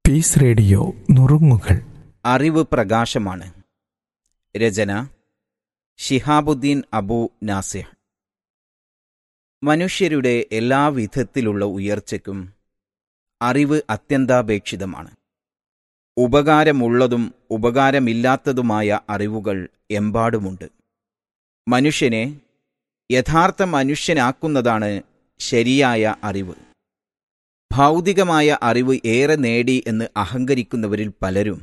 piece radio നുറുങ്ങുകൾ അറിവ് പ്രകാശമാണ് രചന ഷിഹാബുദ്ദീൻ അബു നാസിഹ് മനുഷ്യരുടെ എല്ലാ വിധത്തിലുള്ള ഉയർച്ചയ്ക്കും അറിവ് അത്യന്താപേക്ഷിതമാണ് ഉപകാരമുള്ളതും ഉപകാരമില്ലാത്തതുമായ അറിവുകൾ എമ്പാടുമുണ്ട് മനുഷ്യനെ യഥാർത്ഥ മനുഷ്യനാക്കുന്നതാണ് ശരിയായ അറിവ് ഭൗതികമായ അറിവ് ഏറെ നേടി എന്ന് അഹങ്കരിക്കുന്നവരിൽ പലരും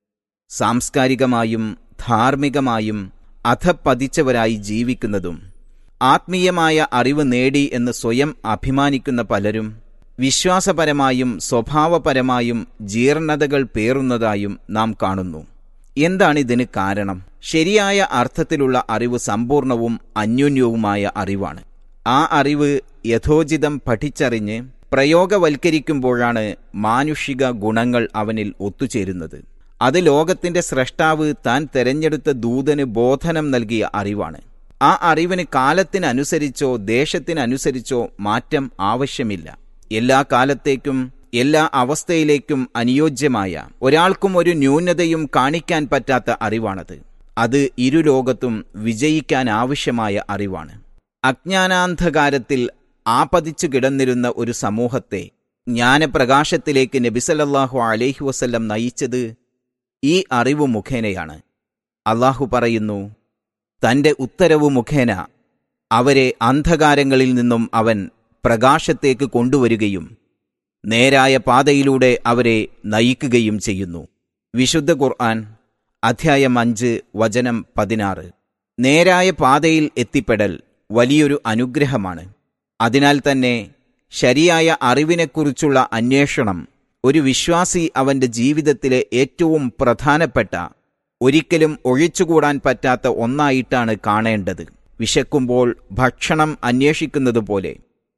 സാംസ്കാരികമായും ധാർമ്മികമായും അധപ്പതിച്ചവരായി ജീവിക്കുന്നതും ആത്മീയമായ അറിവ് നേടി എന്ന് സ്വയം അഭിമാനിക്കുന്ന പലരും വിശ്വാസപരമായും സ്വഭാവപരമായും ജീർണതകൾ പേറുന്നതായും നാം കാണുന്നു എന്താണിതിന് കാരണം ശരിയായ അർത്ഥത്തിലുള്ള അറിവ് സമ്പൂർണവും അന്യോന്യവുമായ അറിവാണ് ആ അറിവ് യഥോചിതം പഠിച്ചറിഞ്ഞ് പ്രയോഗവൽക്കരിക്കുമ്പോഴാണ് മാനുഷിക ഗുണങ്ങൾ അവനിൽ ഒത്തുചേരുന്നത് അത് ലോകത്തിന്റെ സ്രഷ്ടാവ് താൻ തെരഞ്ഞെടുത്ത ദൂതന് ബോധനം നൽകിയ അറിവാണ് ആ അറിവിന് കാലത്തിനനുസരിച്ചോ ദേശത്തിനനുസരിച്ചോ മാറ്റം ആവശ്യമില്ല എല്ലാ കാലത്തേക്കും എല്ലാ അവസ്ഥയിലേക്കും അനുയോജ്യമായ ഒരാൾക്കും ഒരു ന്യൂനതയും കാണിക്കാൻ പറ്റാത്ത അറിവാണത് അത് ഇരുലോകത്തും വിജയിക്കാൻ ആവശ്യമായ അറിവാണ് അജ്ഞാനാന്ധകാരത്തിൽ ആപതിച്ചു കിടന്നിരുന്ന ഒരു സമൂഹത്തെ ജ്ഞാനപ്രകാശത്തിലേക്ക് നബിസലല്ലാഹു അലൈഹി വസല്ലം നയിച്ചത് ഈ അറിവ് മുഖേനയാണ് അള്ളാഹു പറയുന്നു തന്റെ ഉത്തരവ് മുഖേന അവരെ അന്ധകാരങ്ങളിൽ നിന്നും അവൻ പ്രകാശത്തേക്ക് കൊണ്ടുവരികയും നേരായ പാതയിലൂടെ അവരെ നയിക്കുകയും ചെയ്യുന്നു വിശുദ്ധ ഖുർആൻ അധ്യായം അഞ്ച് വചനം പതിനാറ് നേരായ പാതയിൽ എത്തിപ്പെടൽ വലിയൊരു അനുഗ്രഹമാണ് അതിനാൽ തന്നെ ശരിയായ അറിവിനെക്കുറിച്ചുള്ള അന്വേഷണം ഒരു വിശ്വാസി അവന്റെ ജീവിതത്തിലെ ഏറ്റവും പ്രധാനപ്പെട്ട ഒരിക്കലും ഒഴിച്ചുകൂടാൻ പറ്റാത്ത ഒന്നായിട്ടാണ് കാണേണ്ടത് വിശക്കുമ്പോൾ ഭക്ഷണം അന്വേഷിക്കുന്നതുപോലെ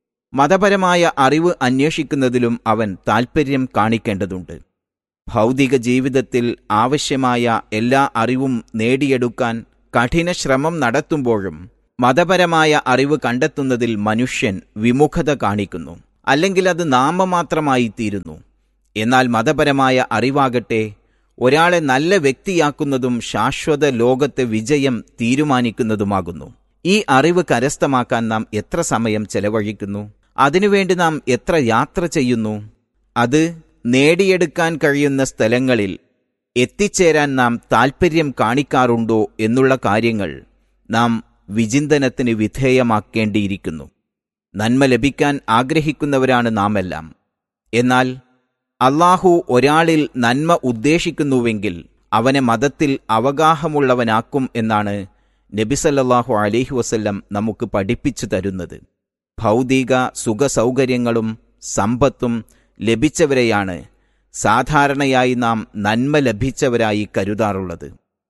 മതപരമായ അറിവ് അന്വേഷിക്കുന്നതിലും അവൻ താൽപ്പര്യം കാണിക്കേണ്ടതുണ്ട് ഭൗതിക ജീവിതത്തിൽ ആവശ്യമായ എല്ലാ അറിവും നേടിയെടുക്കാൻ കഠിന ശ്രമം നടത്തുമ്പോഴും മതപരമായ അറിവ് കണ്ടെത്തുന്നതിൽ മനുഷ്യൻ വിമുഖത കാണിക്കുന്നു അല്ലെങ്കിൽ അത് നാമമാത്രമായി തീരുന്നു എന്നാൽ മതപരമായ അറിവാകട്ടെ ഒരാളെ നല്ല വ്യക്തിയാക്കുന്നതും ശാശ്വത ലോകത്തെ വിജയം തീരുമാനിക്കുന്നതുമാകുന്നു ഈ അറിവ് കരസ്ഥമാക്കാൻ നാം എത്ര സമയം ചെലവഴിക്കുന്നു അതിനുവേണ്ടി നാം എത്ര യാത്ര ചെയ്യുന്നു അത് നേടിയെടുക്കാൻ കഴിയുന്ന സ്ഥലങ്ങളിൽ എത്തിച്ചേരാൻ നാം താൽപ്പര്യം കാണിക്കാറുണ്ടോ എന്നുള്ള കാര്യങ്ങൾ നാം വിചിന്തനത്തിന് വിധേയമാക്കേണ്ടിയിരിക്കുന്നു നന്മ ലഭിക്കാൻ ആഗ്രഹിക്കുന്നവരാണ് നാമെല്ലാം എന്നാൽ അള്ളാഹു ഒരാളിൽ നന്മ ഉദ്ദേശിക്കുന്നുവെങ്കിൽ അവനെ മതത്തിൽ അവഗാഹമുള്ളവനാക്കും എന്നാണ് നബിസല്ലാഹു അലൈഹി വസല്ലം നമുക്ക് പഠിപ്പിച്ചു തരുന്നത് ഭൗതിക സുഖസൗകര്യങ്ങളും സമ്പത്തും ലഭിച്ചവരെയാണ് സാധാരണയായി നാം നന്മ ലഭിച്ചവരായി കരുതാറുള്ളത്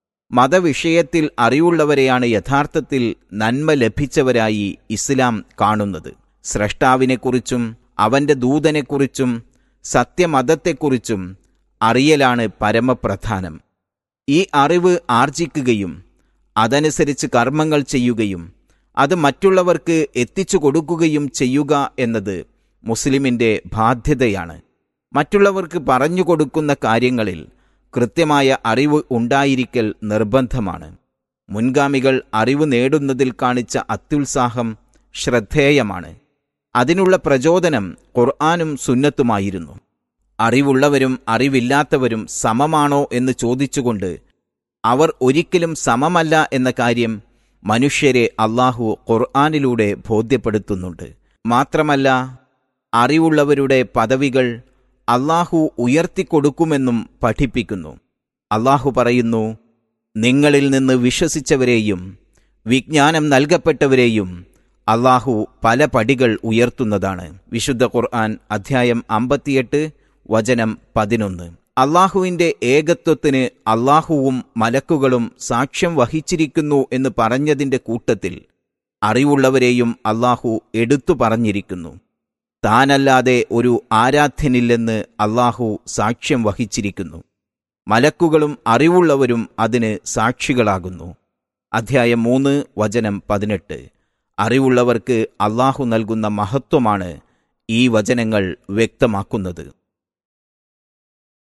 മതവിഷയത്തിൽ അറിവുള്ളവരെയാണ് യഥാർത്ഥത്തിൽ നന്മ ലഭിച്ചവരായി ഇസ്ലാം കാണുന്നത് സ്രഷ്ടാവിനെക്കുറിച്ചും അവന്റെ ദൂതനെക്കുറിച്ചും സത്യമതത്തെക്കുറിച്ചും അറിയലാണ് പരമപ്രധാനം ഈ അറിവ് ആർജിക്കുകയും അതനുസരിച്ച് കർമ്മങ്ങൾ ചെയ്യുകയും അത് മറ്റുള്ളവർക്ക് എത്തിച്ചു കൊടുക്കുകയും ചെയ്യുക എന്നത് മുസ്ലിമിന്റെ ബാധ്യതയാണ് മറ്റുള്ളവർക്ക് പറഞ്ഞു കൊടുക്കുന്ന കാര്യങ്ങളിൽ കൃത്യമായ അറിവ് ഉണ്ടായിരിക്കൽ നിർബന്ധമാണ് മുൻഗാമികൾ അറിവ് നേടുന്നതിൽ കാണിച്ച അത്യുത്സാഹം ശ്രദ്ധേയമാണ് അതിനുള്ള പ്രചോദനം ഖുർആാനും സുന്നത്തുമായിരുന്നു അറിവുള്ളവരും അറിവില്ലാത്തവരും സമമാണോ എന്ന് ചോദിച്ചുകൊണ്ട് അവർ ഒരിക്കലും സമമല്ല എന്ന കാര്യം മനുഷ്യരെ അള്ളാഹു ഖുർആാനിലൂടെ ബോധ്യപ്പെടുത്തുന്നുണ്ട് മാത്രമല്ല അറിവുള്ളവരുടെ പദവികൾ അള്ളാഹു ഉയർത്തിക്കൊടുക്കുമെന്നും പഠിപ്പിക്കുന്നു അള്ളാഹു പറയുന്നു നിങ്ങളിൽ നിന്ന് വിശ്വസിച്ചവരെയും വിജ്ഞാനം നൽകപ്പെട്ടവരെയും അള്ളാഹു പല പടികൾ ഉയർത്തുന്നതാണ് വിശുദ്ധ ഖുർആൻ അധ്യായം അമ്പത്തിയെട്ട് വചനം പതിനൊന്ന് അള്ളാഹുവിന്റെ ഏകത്വത്തിന് അള്ളാഹുവും മലക്കുകളും സാക്ഷ്യം വഹിച്ചിരിക്കുന്നു എന്ന് പറഞ്ഞതിന്റെ കൂട്ടത്തിൽ അറിവുള്ളവരെയും അള്ളാഹു എടുത്തു പറഞ്ഞിരിക്കുന്നു താനല്ലാതെ ഒരു ആരാധ്യനില്ലെന്ന് അള്ളാഹു സാക്ഷ്യം വഹിച്ചിരിക്കുന്നു മലക്കുകളും അറിവുള്ളവരും അതിന് സാക്ഷികളാകുന്നു അധ്യായം മൂന്ന് വചനം പതിനെട്ട് അറിവുള്ളവർക്ക് അള്ളാഹു നൽകുന്ന മഹത്വമാണ് ഈ വചനങ്ങൾ വ്യക്തമാക്കുന്നത്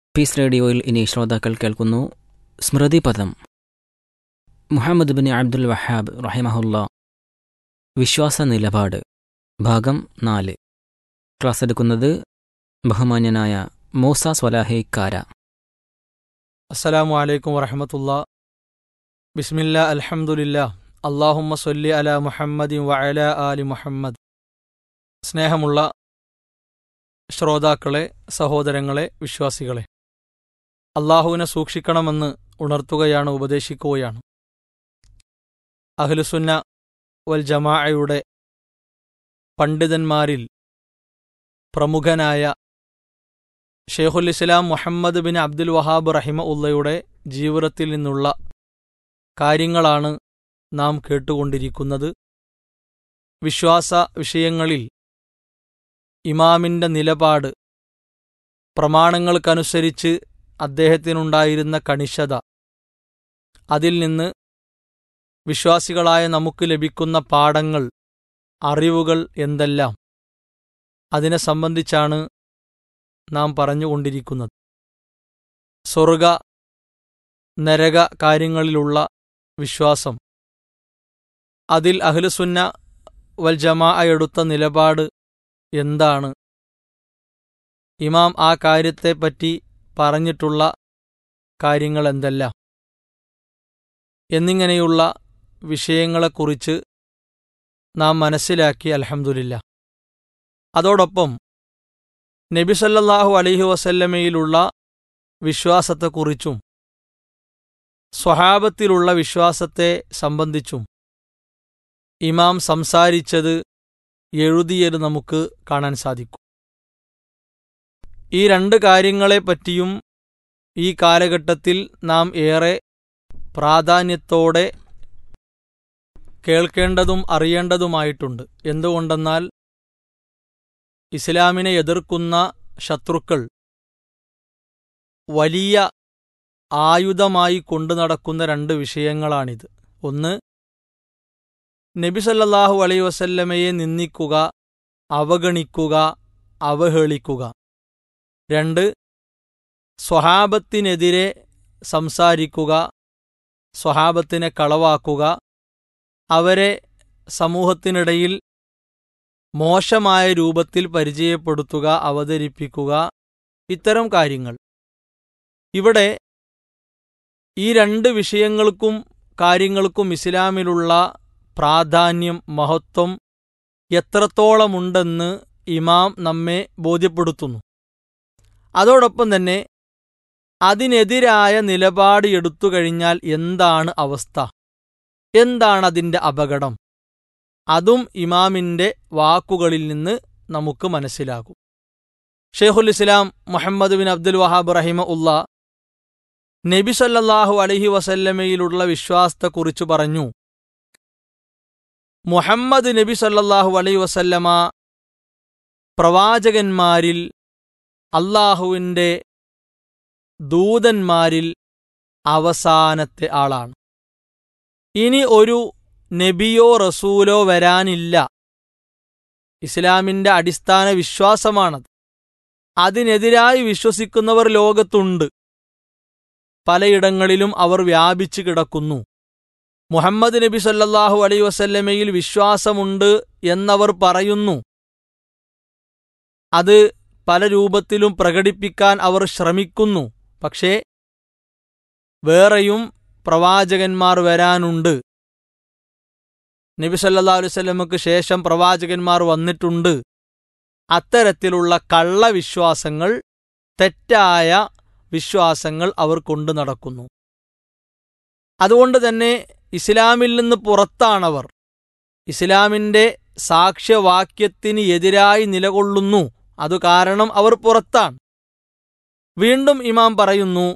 പീസ് റേഡിയോയിൽ ഇനി ശ്രോതാക്കൾ കേൾക്കുന്നു Smrithipadam Muhammad bin Abdul Wahhab റഹിമഹുല്ല വിശ്വാസ നിലപാട് ഭാഗം നാല് ക്ലാസ് എടുക്കുന്നത് ബഹുമാന്യനായ മൂസ സ്വലാഹെ കാര അസ്സലാമു അലൈക്കും വറഹമത്തുള്ള ബിസ്മില്ല അൽഹംദുലില്ലാ അള്ളാഹുമ്മ സൊല്ലി അല മുഹമ്മദിൻ വഅല ആലി മുഹമ്മദ് സ്നേഹമുള്ള ശ്രോതാക്കളെ സഹോദരങ്ങളെ വിശ്വാസികളെ അള്ളാഹുവിനെ സൂക്ഷിക്കണമെന്ന് ഉണർത്തുകയാണ് ഉപദേശിക്കുകയാണ് അഹ്ലുസുന്ന വൽ ജമാഅയുടെ പണ്ഡിതന്മാരിൽ പ്രമുഖനായ ഷെയ്ഖുൽ ഇസ്ലാം മുഹമ്മദ് ബിൻ അബ്ദുൽ വഹാബ് റഹിമ ഉള്ളയുടെ ജീവിതത്തിൽ നിന്നുള്ള കാര്യങ്ങളാണ് നാം കേട്ടുകൊണ്ടിരിക്കുന്നത് വിശ്വാസ വിഷയങ്ങളിൽ ഇമാമിൻ്റെ നിലപാട് പ്രമാണങ്ങൾക്കനുസരിച്ച് അദ്ദേഹത്തിനുണ്ടായിരുന്ന കണിശത അതിൽ നിന്ന് വിശ്വാസികളായ നമുക്ക് ലഭിക്കുന്ന പാഠങ്ങൾ അറിവുകൾ എന്തെല്ലാം അതിനെ സംബന്ധിച്ചാണ് നാം പറഞ്ഞുകൊണ്ടിരിക്കുന്നത് സ്വർഗ നരക കാര്യങ്ങളിലുള്ള വിശ്വാസം അതിൽ അഹ്ലുസുന്ന വൽ ജമാ എടുത്ത നിലപാട് എന്താണ് ഇമാം ആ കാര്യത്തെപ്പറ്റി പറഞ്ഞിട്ടുള്ള കാര്യങ്ങൾ എന്തെല്ലാം എന്നിങ്ങനെയുള്ള വിഷയങ്ങളെക്കുറിച്ച് നാം മനസ്സിലാക്കി അൽഹംദുലില്ല അതോടൊപ്പം നബി സല്ലല്ലാഹു അലൈഹി വസല്ലമയിലുള്ള വിശ്വാസത്തെക്കുറിച്ചും സ്വഹാബത്തിലുള്ള വിശ്വാസത്തെ സംബന്ധിച്ചും ഇമാം സംസാരിച്ചത് എഴുതിയത് നമുക്ക് കാണാൻ സാധിക്കും ഈ രണ്ട് കാര്യങ്ങളെപ്പറ്റിയും ഈ കാലഘട്ടത്തിൽ നാം ഏറെ പ്രാധാന്യത്തോടെ കേൾക്കേണ്ടതും അറിയേണ്ടതുമായിട്ടുണ്ട് എന്തുകൊണ്ടെന്നാൽ ഇസ്ലാമിനെ എതിർക്കുന്ന ശത്രുക്കൾ വലിയ ആയുധമായി കൊണ്ടു നടക്കുന്ന രണ്ട് വിഷയങ്ങളാണിത് ഒന്ന് നബി സല്ലല്ലാഹു അലൈ വസല്ലമയെ നിന്ദിക്കുക അവഗണിക്കുക അവഹേളിക്കുക രണ്ട് സ്വഹാബത്തിനെതിരെ സംസാരിക്കുക സ്വഹാബത്തിനെ കളവാക്കുക അവരെ സമൂഹത്തിനിടയിൽ മോശമായ രൂപത്തിൽ പരിചയപ്പെടുത്തുക അവതരിപ്പിക്കുക ഇത്തരം കാര്യങ്ങൾ ഇവിടെ ഈ രണ്ട് വിഷയങ്ങൾക്കും കാര്യങ്ങൾക്കും ഇസ്ലാമിലുള്ള പ്രാധാന്യം മഹത്വം എത്രത്തോളമുണ്ടെന്ന് ഇമാം നമ്മെ ബോധ്യപ്പെടുത്തുന്നു അതോടൊപ്പം തന്നെ അതിനെതിരായ നിലപാട് എടുത്തു കഴിഞ്ഞാൽ എന്താണ് അവസ്ഥ എന്താണ് അതിൻ്റെ അപകടം അതും ഇമാമിൻ്റെ വാക്കുകളിൽ നിന്ന് നമുക്ക് മനസ്സിലാകും ഷെയ്ഖുൽ ഇസ്ലാം മുഹമ്മദ് ബിൻ അബ്ദുൽ വഹാബ് റഹിമ ഉള്ള നബി സല്ലല്ലാഹു അലൈഹി വസല്ലമയിലുള്ള വിശ്വാസത്തെക്കുറിച്ച് പറഞ്ഞു മുഹമ്മദ് നബി സല്ലല്ലാഹു അലൈഹി വസല്ലമ പ്രവാചകന്മാരിൽ അള്ളാഹുവിൻ്റെ ദൂതന്മാരിൽ അവസാനത്തെ ആളാണ് ഇനി ഒരു നബിയോ റസൂലോ വരാനില്ല ഇസ്ലാമിന്റെ അടിസ്ഥാന വിശ്വാസമാണത് അതിനെതിരായി വിശ്വസിക്കുന്നവർ ലോകത്തുണ്ട് പലയിടങ്ങളിലും അവർ വ്യാപിച്ചു കിടക്കുന്നു മുഹമ്മദ് നബി സല്ലല്ലാഹു അലൈ വസല്ലമയിൽ വിശ്വാസമുണ്ട് എന്നവർ പറയുന്നു അത് പല രൂപത്തിലും പ്രകടിപ്പിക്കാൻ അവർ ശ്രമിക്കുന്നു പക്ഷേ വേറെയും പ്രവാചകന്മാർ വരാനുണ്ട് നബി സല്ലാ അലുവല്ലമക്ക് ശേഷം പ്രവാചകന്മാർ വന്നിട്ടുണ്ട് അത്തരത്തിലുള്ള കള്ളവിശ്വാസങ്ങൾ തെറ്റായ വിശ്വാസങ്ങൾ അവർ കൊണ്ടു നടക്കുന്നു അതുകൊണ്ട് തന്നെ ഇസ്ലാമിൽ നിന്ന് പുറത്താണവർ ഇസ്ലാമിന്റെ സാക്ഷ്യവാക്യത്തിന് എതിരായി നിലകൊള്ളുന്നു അതു കാരണം അവർ പുറത്താണ് വീണ്ടും ഇമാം പറയുന്നു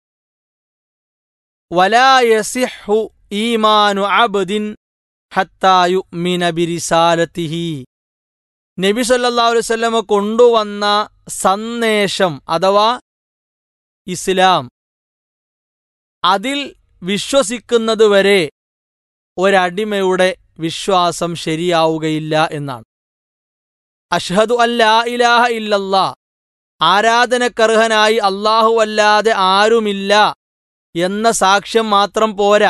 വലായസിഹു ഈമാനു അബദിൻ ഹത്തായു മിനബിരിസാലത്തിഹി നബി സല്ലല്ലാഹു അലൈഹി വസല്ലമ കൊണ്ടുവന്ന സന്ദേശം അഥവാ ഇസ്ലാം അതിൽ വിശ്വസിക്കുന്നതുവരെ ഒരടിമയുടെ വിശ്വാസം ശരിയാവുകയില്ല എന്നാണ് അഷ്ഹദു അല്ലാ ഇലാഹ ഇല്ലല്ലാ ആരാധനക്കർഹനായി അല്ലാഹുവല്ലാതെ ആരുമില്ല എന്ന സാക്ഷ്യം മാത്രം പോരാ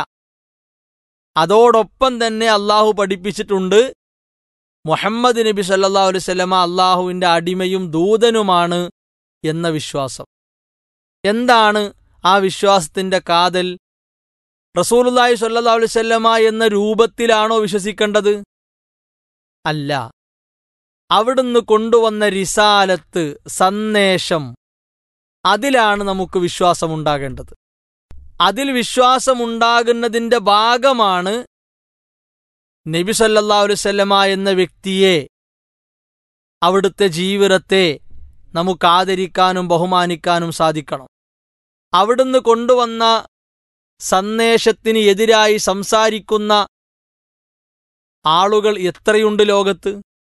അതോടൊപ്പം തന്നെ അള്ളാഹു പഠിപ്പിച്ചിട്ടുണ്ട് മുഹമ്മദ് നബി സല്ലല്ലാഹു അലൈഹി വസല്ലമ അള്ളാഹുവിന്റെ അടിമയും ദൂതനുമാണ് എന്ന വിശ്വാസം എന്താണ് ആ വിശ്വാസത്തിന്റെ കാതൽ റസൂലുള്ളാഹി സ്വല്ലല്ലാഹു അലൈഹി വസല്ലമ എന്ന രൂപത്തിലാണോ വിശ്വസിക്കേണ്ടത് അല്ല അവിടുന്ന് കൊണ്ടുവന്ന റിസാലത്ത് സന്ദേശം അതിലാണ് നമുക്ക് വിശ്വാസമുണ്ടാകേണ്ടത് അതിൽ വിശ്വാസമുണ്ടാകുന്നതിന്റെ ഭാഗമാണ് നബി സല്ലല്ലാഹു അലൈഹി വസല്ലമ എന്ന വ്യക്തിയെ അവിടുത്തെ ജീവിതത്തെ നമുക്ക് ആദരിക്കാനും ബഹുമാനിക്കാനും സാധിക്കണം അവിടുന്ന് കൊണ്ടുവന്ന സന്ദേശത്തിന് എതിരായി സംസാരിക്കുന്ന ആളുകൾ എത്രയുണ്ട് ലോകത്ത്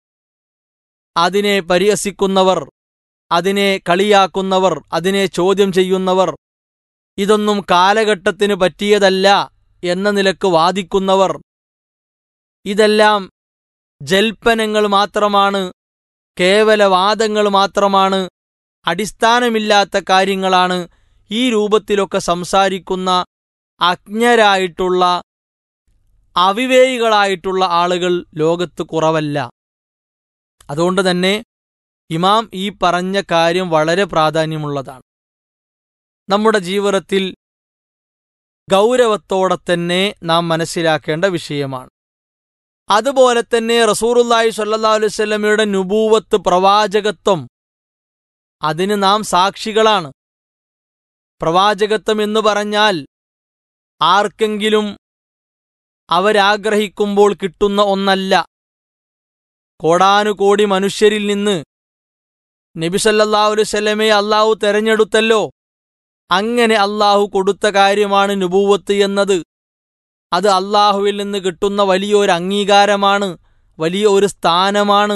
അതിനെ പരിഹസിക്കുന്നവർ അതിനെ കളിയാക്കുന്നവർ അതിനെ ചോദ്യം ചെയ്യുന്നവർ ഇതൊന്നും കാലഘട്ടത്തിന് പറ്റിയതല്ല എന്ന നിലക്ക് വാദിക്കുന്നവർ ഇതെല്ലാം ജൽപ്പനങ്ങൾ മാത്രമാണ് കേവല വാദങ്ങൾ മാത്രമാണ് അടിസ്ഥാനമില്ലാത്ത കാര്യങ്ങളാണ് ഈ രൂപത്തിലൊക്കെ സംസാരിക്കുന്ന അജ്ഞരായിട്ടുള്ള അവിവേകികളായിട്ടുള്ള ആളുകൾ ലോകത്ത് കുറവല്ല അതുകൊണ്ട് തന്നെ ഇമാം ഈ പറഞ്ഞ കാര്യം വളരെ പ്രാധാന്യമുള്ളതാണ് നമ്മുടെ ജീവിതത്തിൽ ഗൗരവത്തോടെ തന്നെ നാം മനസ്സിലാക്കേണ്ട വിഷയമാണ് അതുപോലെ തന്നെ റസൂറുല്ലാഹി സ്വല്ലല്ലാഹു അലൈഹി വസല്ലമയുടെ നുബൂവത്ത് പ്രവാചകത്വം അതിന് നാം സാക്ഷികളാണ് പ്രവാചകത്വം എന്ന് പറഞ്ഞാൽ ആർക്കെങ്കിലും അവരാഗ്രഹിക്കുമ്പോൾ കിട്ടുന്ന ഒന്നല്ല കോടാനുകോടി മനുഷ്യരിൽ നിന്ന് നബിസല്ലാഹു അലൈഹി സ്വലമയെ അള്ളാഹു തെരഞ്ഞെടുത്തല്ലോ അങ്ങനെ അള്ളാഹു കൊടുത്ത കാര്യമാണ് നുബൂവത്ത് എന്നത് അത് അള്ളാഹുവിൽ നിന്ന് കിട്ടുന്ന വലിയൊരു അംഗീകാരമാണ് വലിയ ഒരു സ്ഥാനമാണ്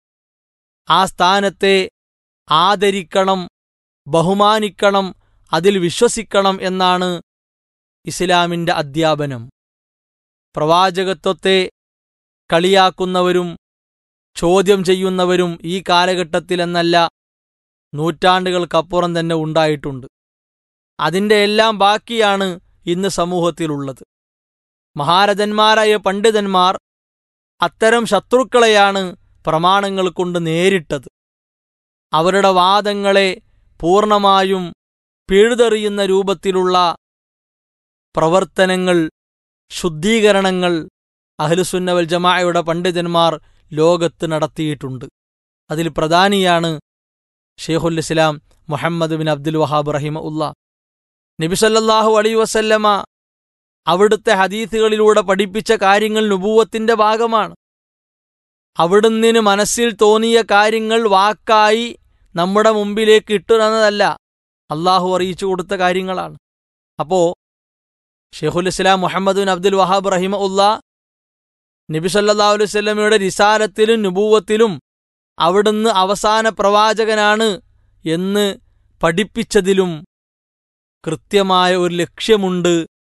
ആ സ്ഥാനത്തെ ആദരിക്കണം ബഹുമാനിക്കണം അതിൽ വിശ്വസിക്കണം എന്നാണ് ഇസ്ലാമിന്റെ അധ്യാപനം പ്രവാചകത്വത്തെ കളിയാക്കുന്നവരും ചോദ്യം ചെയ്യുന്നവരും ഈ കാലഘട്ടത്തിലെന്നല്ല നൂറ്റാണ്ടുകൾക്കപ്പുറം തന്നെ ഉണ്ടായിട്ടുണ്ട് അതിന്റെ എല്ലാം ബാക്കിയാണ് ഇന്ന് സമൂഹത്തിലുള്ളത് മഹാരഥന്മാരായ പണ്ഡിതന്മാർ അത്തരം ശത്രുക്കളെയാണ് പ്രമാണങ്ങൾ കൊണ്ട് നേരിട്ടത് അവരുടെ വാദങ്ങളെ പൂർണമായും പിഴുതെറിയുന്ന രൂപത്തിലുള്ള പ്രവർത്തനങ്ങൾ ശുദ്ധീകരണങ്ങൾ അഹ്ലുസുന്നവൽ ജമാഅയുടെ പണ്ഡിതന്മാർ ലോകത്ത് നടത്തിയിട്ടുണ്ട് അതിൽ പ്രധാനിയാണ് ഷെയ്ഖുൽ ഇസ്ലാം മുഹമ്മദ് ബിൻ അബ്ദുൽ വഹാബ് റഹിമ ഉള്ള നബിസല്ലാഹു അലൈ വസല്ലമ അവിടുത്തെ ഹദീസുകളിലൂടെ പഠിപ്പിച്ച കാര്യങ്ങൾ നുബൂവത്തിന്റെ ഭാഗമാണ് അവിടുന്നിന് മനസ്സിൽ തോന്നിയ കാര്യങ്ങൾ വാക്കായി നമ്മുടെ മുമ്പിലേക്ക് ഇട്ടുതന്നതല്ല അള്ളാഹു അറിയിച്ചു കൊടുത്ത കാര്യങ്ങളാണ് അപ്പോ ഷെയ്ഖുൽ ഇസ്ലാം മുഹമ്മദ് ബിൻ അബ്ദുൽ വഹാബ് റഹിമ ഉള്ള നബി സല്ലാ അലൈഹി സ്വലമയുടെ റിസാലത്തിലും നുബൂവത്തിലും അവിടുന്ന് അവസാന പ്രവാചകനാണ് എന്ന് പഠിപ്പിച്ചതിലും കൃത്യമായ ഒരു ലക്ഷ്യമുണ്ട്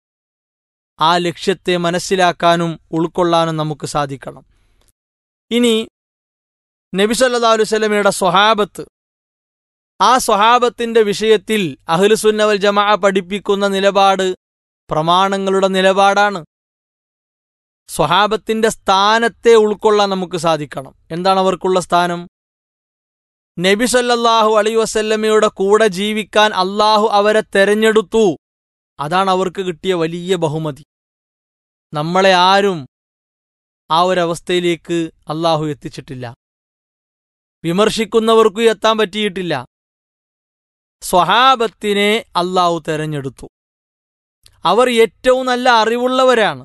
ആ ലക്ഷ്യത്തെ മനസ്സിലാക്കാനും ഉൾക്കൊള്ളാനും നമുക്ക് സാധിക്കണം ഇനി നബി സല്ലാ അലൈഹി സ്വലമയുടെ സ്വഹാബത്ത് ആ സ്വഹാബത്തിന്റെ വിഷയത്തിൽ അഹ്ലുസുന്നവൽ ജമാ പഠിപ്പിക്കുന്ന നിലപാട് പ്രമാണങ്ങളുടെ നിലപാടാണ് സ്വഹാബത്തിന്റെ സ്ഥാനത്തെ ഉൾക്കൊള്ളാൻ നമുക്ക് സാധിക്കണം എന്താണ് അവർക്കുള്ള സ്ഥാനം നബി സല്ലല്ലാഹു അലൈ വസല്ലമയുടെ കൂടെ ജീവിക്കാൻ അള്ളാഹു അവരെ തെരഞ്ഞെടുത്തു അതാണ് അവർക്ക് കിട്ടിയ വലിയ ബഹുമതി നമ്മളെ ആരും ആ ഒരവസ്ഥയിലേക്ക് അള്ളാഹു എത്തിച്ചിട്ടില്ല വിമർശിക്കുന്നവർക്കും എത്താൻ പറ്റിയിട്ടില്ല സ്വഹാബത്തിനെ അള്ളാഹു തെരഞ്ഞെടുത്തു അവർ ഏറ്റവും നല്ല അറിവുള്ളവരാണ്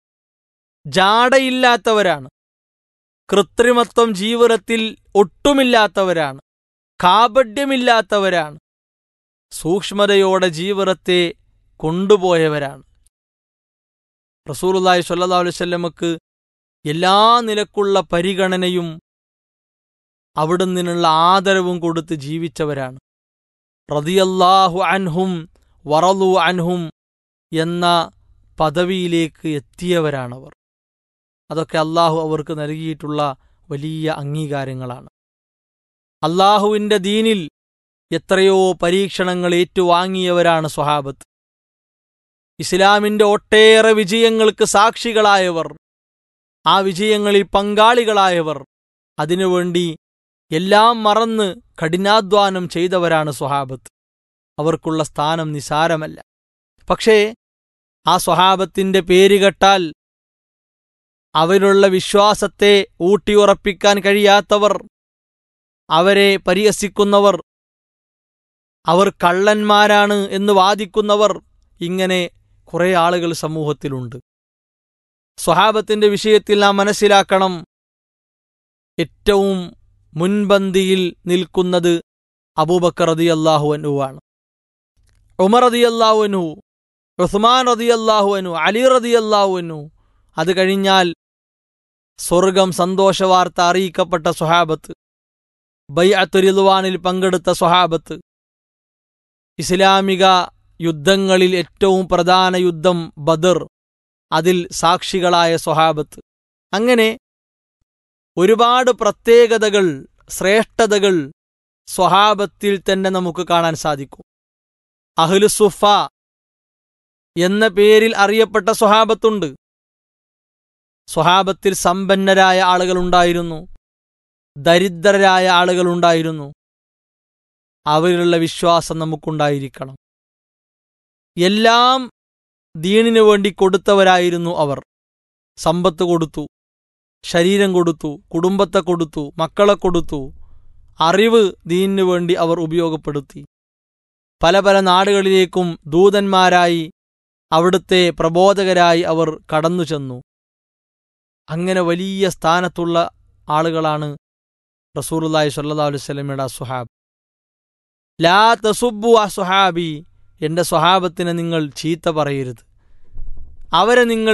ജാടയില്ലാത്തവരാണ് കൃത്രിമത്വം ജീവിതത്തിൽ ഒട്ടുമില്ലാത്തവരാണ് കാപഡ്യമില്ലാത്തവരാണ് സൂക്ഷ്മതയോടെ ജീവിതത്തെ കൊണ്ടുപോയവരാണ് റസൂലുല്ലാഹി സ്വല്ലാ അലൈവല്ലമക്ക് എല്ലാ നിലക്കുള്ള പരിഗണനയും അവിടുന്നിനുള്ള ആദരവും കൊടുത്ത് ജീവിച്ചവരാണ് റതിയല്ലാഹു അൻഹും വറലു അൻഹും എന്ന പദവിയിലേക്ക് എത്തിയവരാണവർ അതൊക്കെ അള്ളാഹു അവർക്ക് നൽകിയിട്ടുള്ള വലിയ അംഗീകാരങ്ങളാണ് അള്ളാഹുവിൻ്റെ ദീനിൽ എത്രയോ പരീക്ഷണങ്ങൾ ഏറ്റുവാങ്ങിയവരാണ് സ്വഹാബത്ത് ഇസ്ലാമിന്റെ ഒട്ടേറെ വിജയങ്ങൾക്ക് സാക്ഷികളായവർ ആ വിജയങ്ങളിൽ പങ്കാളികളായവർ അതിനുവേണ്ടി എല്ലാം മറന്ന് കഠിനാധ്വാനം ചെയ്തവരാണ് സ്വഹാബത്ത് അവർക്കുള്ള സ്ഥാനം നിസാരമല്ല പക്ഷേ ആ സ്വഹാബത്തിന്റെ പേര് കേട്ടാൽ അവരുള്ള വിശ്വാസത്തെ ഊട്ടിയുറപ്പിക്കാൻ കഴിയാത്തവർ അവരെ പരിഹസിക്കുന്നവർ അവർ കള്ളന്മാരാണ് എന്ന് വാദിക്കുന്നവർ ഇങ്ങനെ കുറെ ആളുകൾ സമൂഹത്തിലുണ്ട് സ്വഹാബത്തിന്റെ വിഷയത്തിൽ നാം മനസ്സിലാക്കണം ഏറ്റവും മുൻപന്തിയിൽ നിൽക്കുന്നത് അബൂബക്കർ റതി അള്ളാഹുവനുവാണ് ഉമർ റതി അള്ളാഹുവനു ഉസ്മാൻ റതി അള്ളാഹുവനു അലി റതി അള്ളാഹുവനു അത് കഴിഞ്ഞാൽ സ്വർഗം സന്തോഷവാർത്ത അറിയിക്കപ്പെട്ട സ്വഹാബത്ത് ബൈഅത്തുരിദ്വാനിൽ പങ്കെടുത്ത സ്വഹാബത്ത് ഇസ്ലാമിക യുദ്ധങ്ങളിൽ ഏറ്റവും പ്രധാന യുദ്ധം ബദർ അതിൽ സാക്ഷികളായ സ്വഹാബത്ത് അങ്ങനെ ഒരുപാട് പ്രത്യേകതകൾ ശ്രേഷ്ഠതകൾ സ്വഹാബത്തിൽ തന്നെ നമുക്ക് കാണാൻ സാധിക്കും അഹ്ലുസുഫ എന്ന പേരിൽ അറിയപ്പെട്ട സ്വഹാബത്തുണ്ട് സ്വഹാബത്തിൽ സമ്പന്നരായ ആളുകളുണ്ടായിരുന്നു ദരിദ്രരായ ആളുകളുണ്ടായിരുന്നു അവരിലുള്ള വിശ്വാസം നമുക്കുണ്ടായിരിക്കണം എല്ലാം ദീനിനു വേണ്ടി കൊടുത്തവരായിരുന്നു അവർ സമ്പത്ത് കൊടുത്തു ശരീരം കൊടുത്തു കുടുംബത്തെ കൊടുത്തു മക്കളെ കൊടുത്തു അറിവ് ദീനിനു വേണ്ടി അവർ ഉപയോഗപ്പെടുത്തി പല പല നാടുകളിലേക്കും ദൂതന്മാരായി അവിടുത്തെ പ്രബോധകരായി അവർ കടന്നു ചെന്നു അങ്ങനെ വലിയ സ്ഥാനത്തുള്ള ആളുകളാണ് റസൂലുല്ലാഹി സ്വല്ലല്ലാഹു അലൈഹി വസല്ലമയുടെ അസ്വഹാബ് ലാ തസുബ്ബു അസ്വഹാബി എന്റെ സ്വഹാബത്തിനെ നിങ്ങൾ ചീത്ത പറയരുത് അവരെ നിങ്ങൾ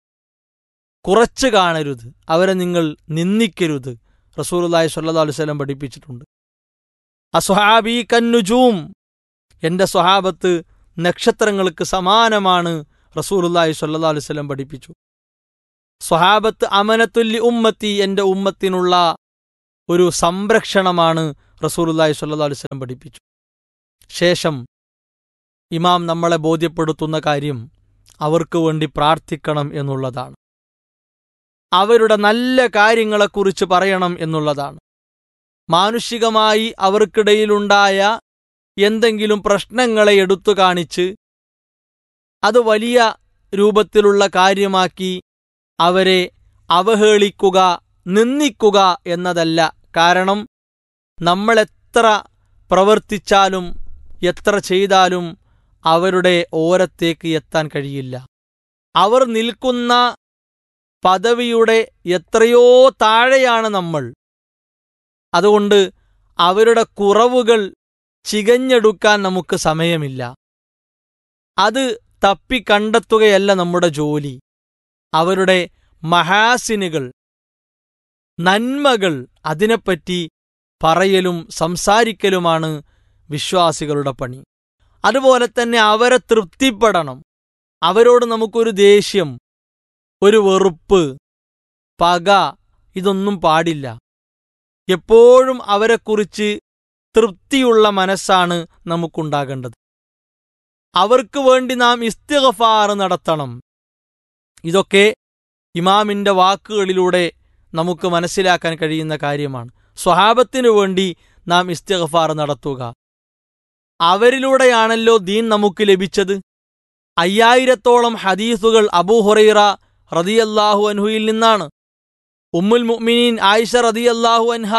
കുറച്ച് കാണരുത് അവരെ നിങ്ങൾ നിന്ദിക്കരുത് റസൂലുല്ലാഹി സ്വല്ലല്ലാഹു അലൈഹി വസല്ലം പഠിപ്പിച്ചിട്ടുണ്ട് അസ്വഹാബി കന്നുജൂം എന്റെ സ്വഹാബത്ത് നക്ഷത്രങ്ങൾക്ക് സമാനമാണ് റസൂലുല്ലാഹി സ്വല്ലല്ലാഹു അലൈഹി വസല്ലം പഠിപ്പിച്ചു സ്വഹാബത്ത് അമനത്തുല്ലി ഉമ്മത്തി എന്റെ ഉമ്മത്തിനുള്ള ഒരു സംരക്ഷണമാണ് റസൂലുല്ലാഹി സ്വല്ലല്ലാഹു അലൈഹി വസല്ലം പഠിപ്പിച്ചു ശേഷം ഇമാം നമ്മളെ ബോധ്യപ്പെടുത്തുന്ന കാര്യം അവർക്ക് വേണ്ടി പ്രാർത്ഥിക്കണം എന്നുള്ളതാണ് അവരുടെ നല്ല കാര്യങ്ങളെക്കുറിച്ച് പറയണം എന്നുള്ളതാണ് മാനുഷികമായി അവർക്കിടയിലുണ്ടായ എന്തെങ്കിലും പ്രശ്നങ്ങളെ എടുത്തു കാണിച്ച് അത് വലിയ രൂപത്തിലുള്ള കാര്യമാക്കി അവരെ അവഹേളിക്കുക നിന്ദിക്കുക എന്നതല്ല കാരണം നമ്മളെത്ര പ്രവർത്തിച്ചാലും എത്ര ചെയ്താലും അവരുടെ ഓരത്തേക്ക് എത്താൻ കഴിയില്ല അവർ നിൽക്കുന്ന പദവിയുടെ എത്രയോ താഴെയാണ് നമ്മൾ അതുകൊണ്ട് അവരുടെ കുറവുകൾ ചികഞ്ഞെടുക്കാൻ നമുക്ക് സമയമില്ല അത് തപ്പിക്കണ്ടെത്തുകയല്ല നമ്മുടെ ജോലി അവരുടെ മഹാസിനുകൾ നന്മകൾ അതിനെപ്പറ്റി പറയലും സംസാരിക്കലുമാണ് വിശ്വാസികളുടെ പണി അതുപോലെ തന്നെ അവരെ തൃപ്തിപ്പെടണം അവരോട് നമുക്കൊരു ദേഷ്യം ഒരു വെറുപ്പ് പക ഇതൊന്നും പാടില്ല എപ്പോഴും അവരെക്കുറിച്ച് തൃപ്തിയുള്ള മനസ്സാണ് നമുക്കുണ്ടാകേണ്ടത് അവർക്ക് വേണ്ടി നാം ഇസ്തിഗഫാർ നടത്തണം ഇതൊക്കെ ഇമാമിന്റെ വാക്കുകളിലൂടെ നമുക്ക് മനസ്സിലാക്കാൻ കഴിയുന്ന കാര്യമാണ് സ്വഹാബത്തിനു വേണ്ടി നാം ഇസ്തിഗഫാർ നടത്തുക അവരിലൂടെയാണല്ലോ ദീൻ നമുക്ക് ലഭിച്ചത് അയ്യായിരത്തോളം ഹദീസുകൾ അബൂഹുറൈറ റതിയല്ലാഹു അൻഹുയിൽ നിന്നാണ് ഉമ്മുൽ മുഅ്മിനീൻ ആയിഷ റതിയല്ലാഹു അൻഹ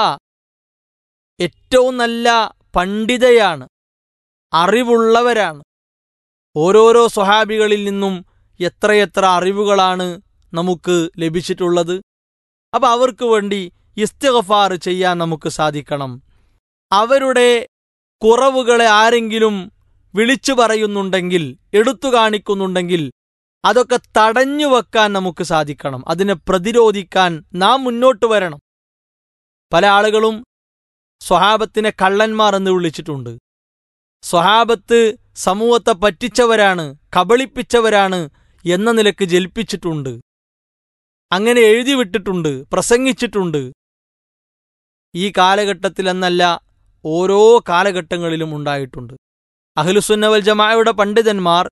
ഏറ്റവും നല്ല പണ്ഡിതയാണ് അറിവുള്ളവരാണ് ഓരോരോ സ്വഹാബികളിൽ നിന്നും എത്രയെത്ര അറിവുകളാണ് നമുക്ക് ലഭിച്ചിട്ടുള്ളത് അപ്പൊ അവർക്ക് വേണ്ടി ഇസ്തിഗഫാർ ചെയ്യാൻ നമുക്ക് സാധിക്കണം അവരുടെ കുറവുകളെ ആരെങ്കിലും വിളിച്ചു പറയുന്നുണ്ടെങ്കിൽ എടുത്തു കാണിക്കുന്നുണ്ടെങ്കിൽ അതൊക്കെ തടഞ്ഞു വെക്കാൻ നമുക്ക് സാധിക്കണം അതിനെ പ്രതിരോധിക്കാൻ നാം മുന്നോട്ട് വരണം പല ആളുകളും സ്വഹാബത്തിനെ കള്ളന്മാർ എന്ന് വിളിച്ചിട്ടുണ്ട് സ്വഹാബത്ത് സമൂഹത്തെ പറ്റിച്ചവരാണ് കബളിപ്പിച്ചവരാണ് എന്ന നിലക്ക് ജൽപ്പിച്ചിട്ടുണ്ട് അങ്ങനെ എഴുതി വിട്ടിട്ടുണ്ട് പ്രസംഗിച്ചിട്ടുണ്ട് ഈ കാലഘട്ടത്തിൽ എന്നല്ല ഓരോ കാലഘട്ടങ്ങളിലും ഉണ്ടായിട്ടുണ്ട് അഹ്ലുസുന്നവൽ ജമാഅയുടെ പണ്ഡിതന്മാർ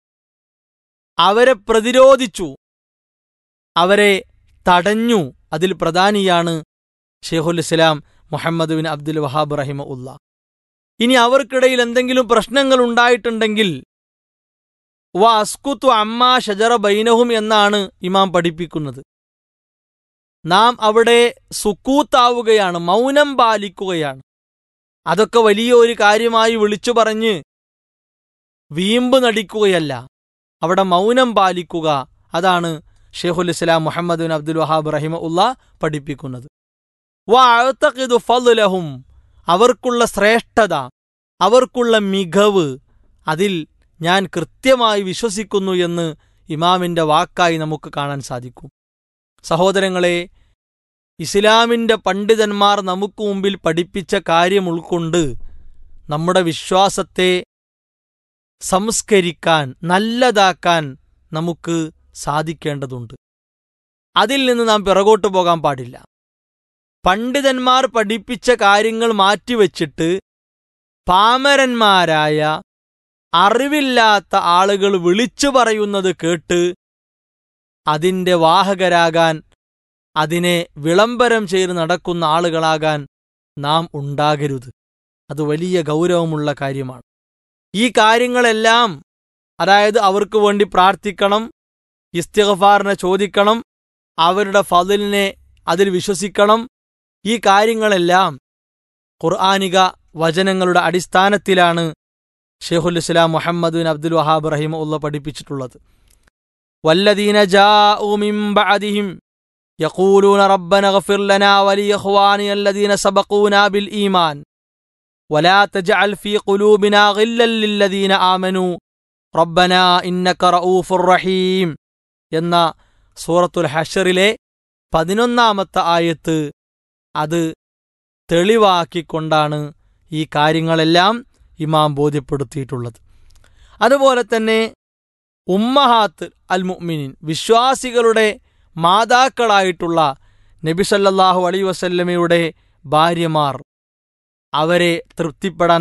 അവരെ പ്രതിരോധിച്ചു അവരെ തടഞ്ഞു അതിൽ പ്രധാനിയാണ് ഷെയ്ഖുൽ ഇസ്ലാം മുഹമ്മദ് ബിൻ അബ്ദുൽ വഹാബ് റഹിമ ഉള്ള ഇനി അവർക്കിടയിൽ എന്തെങ്കിലും പ്രശ്നങ്ങൾ ഉണ്ടായിട്ടുണ്ടെങ്കിൽ വ അസ്കുത്തു അമ്മ ഷജറ ബൈനഹും എന്നാണ് ഇമാം പഠിപ്പിക്കുന്നത് നാം അവിടെ സുക്കൂത്താവുകയാണ് മൗനം പാലിക്കുകയാണ് അതൊക്കെ വലിയ ഒരു കാര്യമായി വിളിച്ചു പറഞ്ഞ് വീമ്പ് നടിക്കുകയല്ല അവിടെ മൗനം പാലിക്കുക അതാണ് ഷെയ്ഖുൽ ഇസ്ലാം മുഹമ്മദ് ബിൻ അബ്ദുൽ വഹാബ് റഹിമ ഉള്ള പഠിപ്പിക്കുന്നത് വഅതഖിദു ഫദ്ലഹും അവർക്കുള്ള ശ്രേഷ്ഠത അവർക്കുള്ള മികവ് അതിൽ ഞാൻ കൃത്യമായി വിശ്വസിക്കുന്നു എന്ന് ഇമാമിന്റെ വാക്കായി നമുക്ക് കാണാൻ സാധിക്കും സഹോദരങ്ങളെ ഇസ്ലാമിന്റെ പണ്ഡിതന്മാർ നമുക്ക് മുമ്പിൽ പഠിപ്പിച്ച കാര്യം ഉൾക്കൊണ്ട് നമ്മുടെ വിശ്വാസത്തെ സംസ്കരിക്കാൻ നല്ലതാക്കാൻ നമുക്ക് സാധിക്കേണ്ടതുണ്ട് അതിൽ നിന്ന് നാം പിറകോട്ട് പോകാൻ പാടില്ല പണ്ഡിതന്മാർ പഠിപ്പിച്ച കാര്യങ്ങൾ മാറ്റിവെച്ചിട്ട് പാമരന്മാരായ അറിവില്ലാത്ത ആളുകൾ വിളിച്ചു പറയുന്നത് കേട്ട് അതിന്റെ വാഹകരാകാൻ അതിനെ വിളംബരം ചെയ്ത് നടക്കുന്ന ആളുകളാകാൻ നാം ഉണ്ടാകരുത് അത് വലിയ ഗൗരവമുള്ള കാര്യമാണ് ഈ കാര്യങ്ങളെല്ലാം അതായത് അവർക്ക് വേണ്ടി പ്രാർത്ഥിക്കണം ഇസ്തിഗഫാറിനെ ചോദിക്കണം അവരുടെ ഫതിലിനെ അതിൽ വിശ്വസിക്കണം ഈ കാര്യങ്ങളെല്ലാം ഖുർആാനിക വചനങ്ങളുടെ അടിസ്ഥാനത്തിലാണ് ഷെയ്ഖുൽ ഇസ്ലാം മുഹമ്മദ് ബിൻ അബ്ദുൽ വഹാബ് റഹിമ ഉള്ള പഠിപ്പിച്ചിട്ടുള്ളത് വല്ലദീന ജാഉ മിൻ ബഅദിഹിം يقولون ربنا اغفر لنا ولإخواننا الذين سبقونا بالإيمان ولا تجعل في قلوبنا غلا للذين آمنوا ربنا إنك رؤوف رحيم എന്ന സൂറത്തുൽ ഹഷറിലെ പതിനൊന്നാമത്തെ ആയത്ത് അത് തെളിവാക്കിക്കൊണ്ടാണ് ഈ കാര്യങ്ങളെല്ലാം ഇമാം ബോധ്യപ്പെടുത്തിയിട്ടുള്ളത് അതുപോലെ തന്നെ ഉമ്മഹാത്ത് അൽ മുഅ്മിനീൻ വിശ്വാസികളുടെ മാതാക്കളായിട്ടുള്ള നബി സല്ലല്ലാഹു അലൈ വസല്ലമയുടെ ഭാര്യമാർ അവരെ തൃപ്തിപ്പെടാൻ